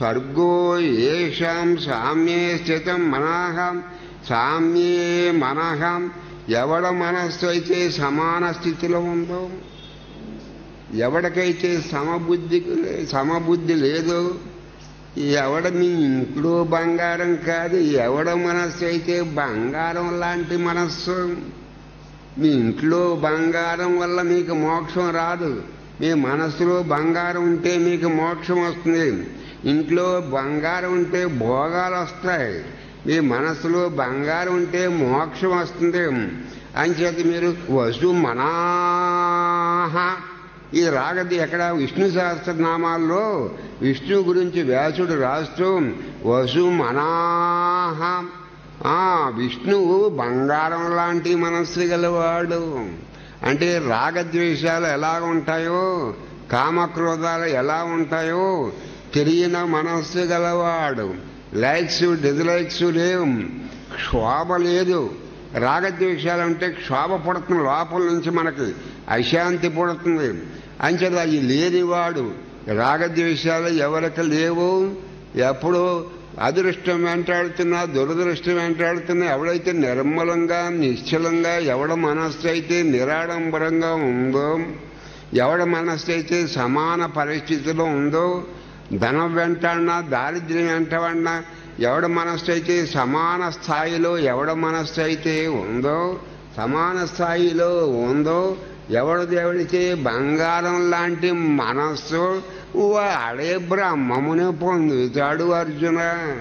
స్వర్గో ఏషాం సామ్యే స్థితం మనహం సామ్యే మనహం ఎవడ మనస్సు అయితే సమాన స్థితిలో ఉందో ఎవడికైతే సమబుద్ధి సమబుద్ధి లేదో ఎవడ మీ ఇంట్లో బంగారం కాదు ఎవడ మనస్సు అయితే బంగారం లాంటి మనస్సు మీ ఇంట్లో బంగారం వల్ల మీకు మోక్షం రాదు మీ మనసులో బంగారం ఉంటే మీకు మోక్షం వస్తుంది ఇంట్లో బంగారం ఉంటే భోగాలు వస్తాయి మీ మనసులో బంగారం ఉంటే మోక్షం వస్తుంది అంచేత మీరు వసు మనాహ ఈ రాగది ఎక్కడ విష్ణు సహస్రనామాల్లో విష్ణు గురించి వ్యాసుడు రాస్తూ వసు మనాహ ఆ విష్ణువు బంగారం లాంటి మనస్సు గలవాడు అంటే రాగద్వేషాలు ఎలా ఉంటాయో కామక్రోధాలు ఎలా ఉంటాయో తెలియని మనస్సు గలవాడు లైక్స్ డిజలైక్స్ లేవు క్షోభ లేదు రాగద్వేషాలు అంటే క్షోభ పుడుతుంది లోపల నుంచి మనకి అశాంతి పుడుతుంది అంచేది అది లేనివాడు రాగద్వేషాలు ఎవరికి లేవు ఎప్పుడో అదృష్టం వెంటాడుతున్నా దురదృష్టం వెంటాడుతున్నా ఎవడైతే నిర్మలంగా నిశ్చలంగా ఎవడ మనస్సు అయితే నిరాడంబరంగా ఉందో ఎవడ మనస్సు అయితే సమాన పరిస్థితిలో ఉందో ధనం వెంటాడినా దారిద్ర్యం వెంటబడినా ఎవడ మనస్సు అయితే సమాన స్థాయిలో ఎవడ మనస్సు అయితే ఉందో సమాన స్థాయిలో ఉందో ఎవడు దేవుడితే బంగారం లాంటి మనస్సు వాడే బ్రహ్మముని పొందుతాడు అర్జున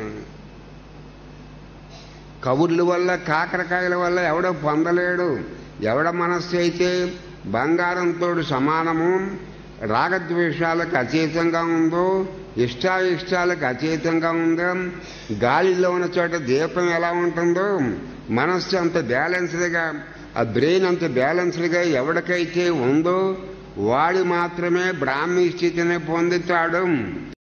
కబుర్ల వల్ల కాకరకాయల వల్ల ఎవడో పొందలేడు ఎవడ మనస్సు అయితే బంగారంతో సమానము రాగద్వేషాలకు అతీతంగా ఉందో ఇష్టాయిష్టాలకు అతీతంగా ఉందో గాలిలో ఉన్న చోట దీపం ఎలా ఉంటుందో మనస్సు అంత బ్యాలెన్స్డ్గా ఆ బ్రెయిన్ అంత బ్యాలెన్స్డ్గా ఎవరికైతే ఉందో వాడు మాత్రమే బ్రాహ్మీ స్థితిని పొందుతాడు